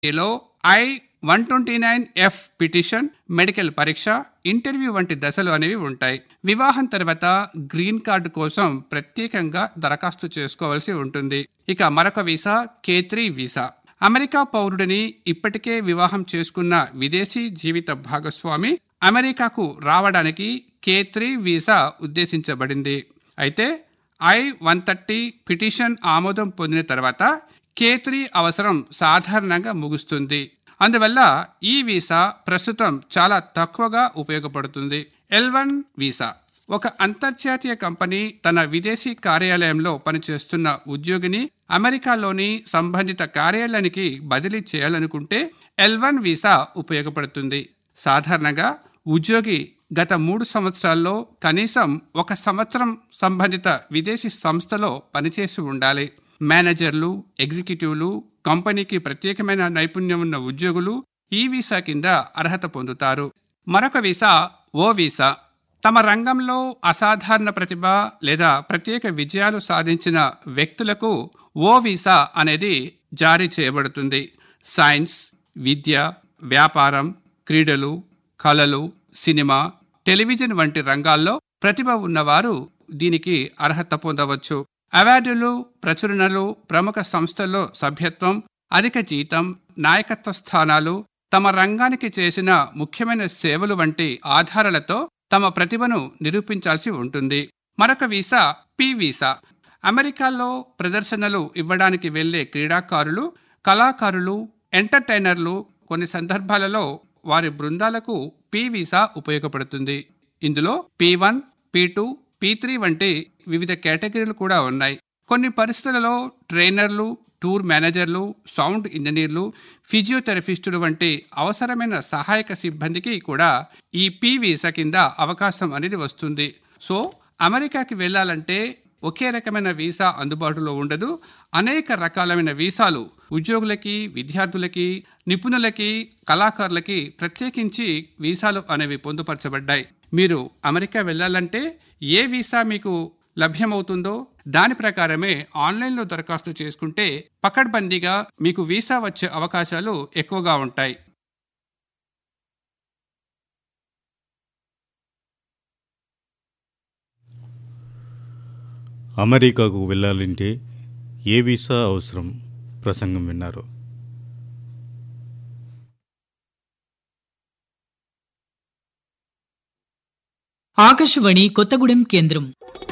లో I one twenty nine F petition medical పరీక్ష interview వంటి దశలు అనేవి ఉంటాయి వివాహం తర్వాత గ్రీన్ కార్డు కోసం ప్రత్యేకంగా దరఖాస్తు చేసుకోవాల్సి ఉంటుంది ఇక మరొక visa K three visa America పౌరుడిని ఇప్పటికే వివాహం చేసుకున్న విదేశీ జీవిత భాగస్వామి అమెరికాకు రావడానికి కే త్రీ వీసా ఉద్దేశించబడింది అయితే ఐ వన్ థర్టీ పిటిషన్ ఆమోదం పొందిన తర్వాత కే త్రీ అవసరం సాధారణంగా ముగుస్తుంది అందువల్ల ఈ వీసా ప్రస్తుతం చాలా తక్కువగా ఉపయోగపడుతుంది ఎల్ వన్ వీసా ఒక అంతర్జాతీయ కంపెనీ తన విదేశీ కార్యాలయంలో పనిచేస్తున్న ఉద్యోగిని అమెరికాలోని సంబంధిత కార్యాలయానికి బదిలీ చేయాలనుకుంటే ఎల్ వన్ వీసా ఉపయోగపడుతుంది సాధారణంగా ఉద్యోగి గత మూడు సంవత్సరాల్లో కనీసం ఒక సంవత్సరం సంబంధిత విదేశీ సంస్థలో పనిచేసి ఉండాలి మేనేజర్లు ఎగ్జిక్యూటివ్లు కంపెనీకి ప్రత్యేకమైన నైపుణ్యం ఉన్న ఉద్యోగులు ఈ వీసా కింద అర్హత పొందుతారు మరొక వీసా ఓ వీసా తమ రంగంలో అసాధారణ ప్రతిభ లేదా ప్రత్యేక విజయాలు సాధించిన వ్యక్తులకు ఓ వీసా అనేది జారీ చేయబడుతుంది సైన్స్ విద్య వ్యాపారం క్రీడలు కళలు సినిమా టెలివిజన్ వంటి రంగాల్లో ప్రతిభ ఉన్నవారు దీనికి అర్హత పొందవచ్చు అవార్డులు ప్రచురణలు ప్రముఖ సంస్థల్లో సభ్యత్వం అధిక జీతం నాయకత్వ స్థానాలు తమ రంగానికి చేసిన ముఖ్యమైన సేవలు వంటి ఆధారాలతో తమ ప్రతిభను నిరూపించాల్సి ఉంటుంది మరొక వీసా పి వీసా అమెరికాలో ప్రదర్శనలు ఇవ్వడానికి వెళ్లే క్రీడాకారులు కళాకారులు ఎంటర్టైనర్లు కొన్ని సందర్భాలలో వారి బృందాలకు పి వీసా ఉపయోగపడుతుంది ఇందులో P one P two P three వంటి వివిధ కేటగిరీలు కూడా ఉన్నాయి కొన్ని పరిస్థితులలో ట్రైనర్లు టూర్ మేనేజర్లు సౌండ్ ఇంజనీర్లు ఫిజియోథెరపిస్టులు వంటి అవసరమైన సహాయక సిబ్బందికి కూడా ఈ పి వీసా కింద అవకాశం అనేది వస్తుంది సో అమెరికాకి వెళ్ళాలంటే ఒకే రకమైన వీసా అందుబాటులో ఉండదు అనేక రకాలైన వీసాలు ఉద్యోగులకి విద్యార్థులకి నిపుణులకి కళాకారులకి ప్రత్యేకించి వీసాలు అనేవి పొందుపరచబడ్డాయి మీరు అమెరికా వెళ్ళాలంటే ఏ వీసా మీకు లభ్యమవుతుందో దాని ప్రకారమే ఆన్లైన్లో దరఖాస్తు చేసుకుంటే పకడ్బందీగా మీకు వీసా వచ్చే అవకాశాలు ఎక్కువగా ఉంటాయి అమెరికాకు వెళ్ళాలంటే ఏ వీసా అవసరం ప్రసంగం విన్నారు ఆకాశవాణి కొత్తగూడెం కేంద్రం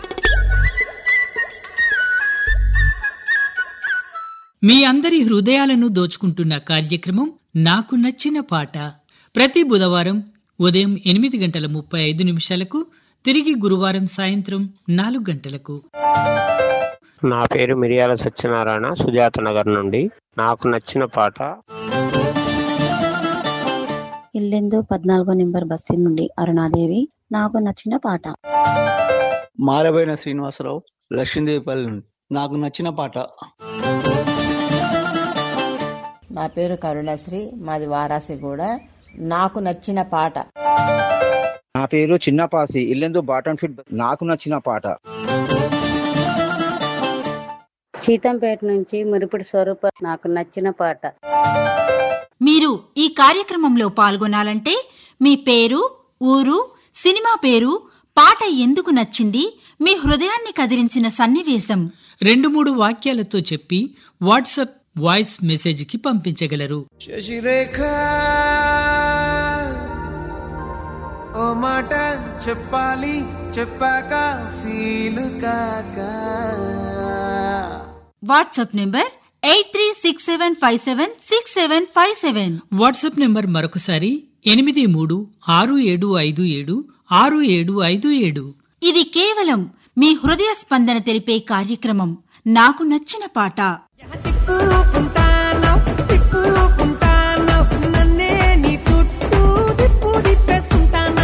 మీ అందరి హృదయాలను దోచుకుంటున్న కార్యక్రమం నాకు నచ్చిన పాట ప్రతి బుధవారం ఉదయం ఎనిమిది గంటల ముప్పై ఐదు నిమిషాలకు తిరిగి గురువారం సాయంత్రం నాలుగు గంటలకు నా పేరు మిరియాల సత్యనారాయణ సుజాత నగర్ నుండి నాకు నచ్చిన పాట ఇల్లెందు పద్నాలుగో నెంబర్ బస్తీ నుండి అరుణాదేవి నాకు నచ్చిన పాట మారబోయిన శ్రీనివాసరావు లక్ష్మీదేవిపల్లి నుండి నాకు నచ్చిన పాట నా పేరు కరుణశ్రీ మాది వారాసి కూడా నాకు నచ్చిన పాట నా పేరు చిన్నపాసి ఇల్లెందు బాటన్ ఫిట్ నాకు నచ్చిన పాట సీతంపేట నుంచి మురిపిడి స్వరూప నాకు నచ్చిన పాట మీరు ఈ కార్యక్రమంలో పాల్గొనాలంటే మీ పేరు ఊరు సినిమా పేరు పాట ఎందుకు నచ్చింది మీ హృదయాన్ని కదిలించిన సన్నివేశం రెండు మూడు వాక్యాలతో చెప్పి వాట్సాప్ వాయిస్ మెసేజ్ కి పంపించగలరు శశిరేఖ ఓ మాట చెప్పాలి చెప్పాక ఫీల్ కాక WhatsApp number eight three six seven five seven six seven five seven WhatsApp number మరొకసారి ఎనిమిది మూడు ఆరు ఏడు ఐదు ఏడు ఆరు ఏడు ఐదు ఏడు ఇది కేవలం మీ హృదయ స్పందన తెలిపే కార్యక్రమం నాకు నచ్చిన పాట తిప్పుకుంటాను తిప్పుకుంటాను నన్నే నీ చుట్టూ తిప్పు తిప్పేసుకుంటానా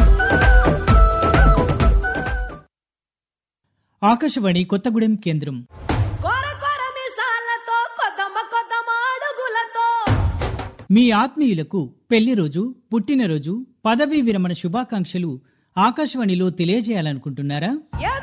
ఆకాశవాణి కొత్తగూడెం కేంద్రం కొర కొర మిసాలతో కొద్దమ కొద్దమ అడుగులతో మీ ఆత్మీయులకు పెళ్లి రోజు పుట్టినరోజు పదవీ విరమణ శుభాకాంక్షలు ఆకాశవాణిలో తెలియజేయాలనుకుంటున్నారా ఎద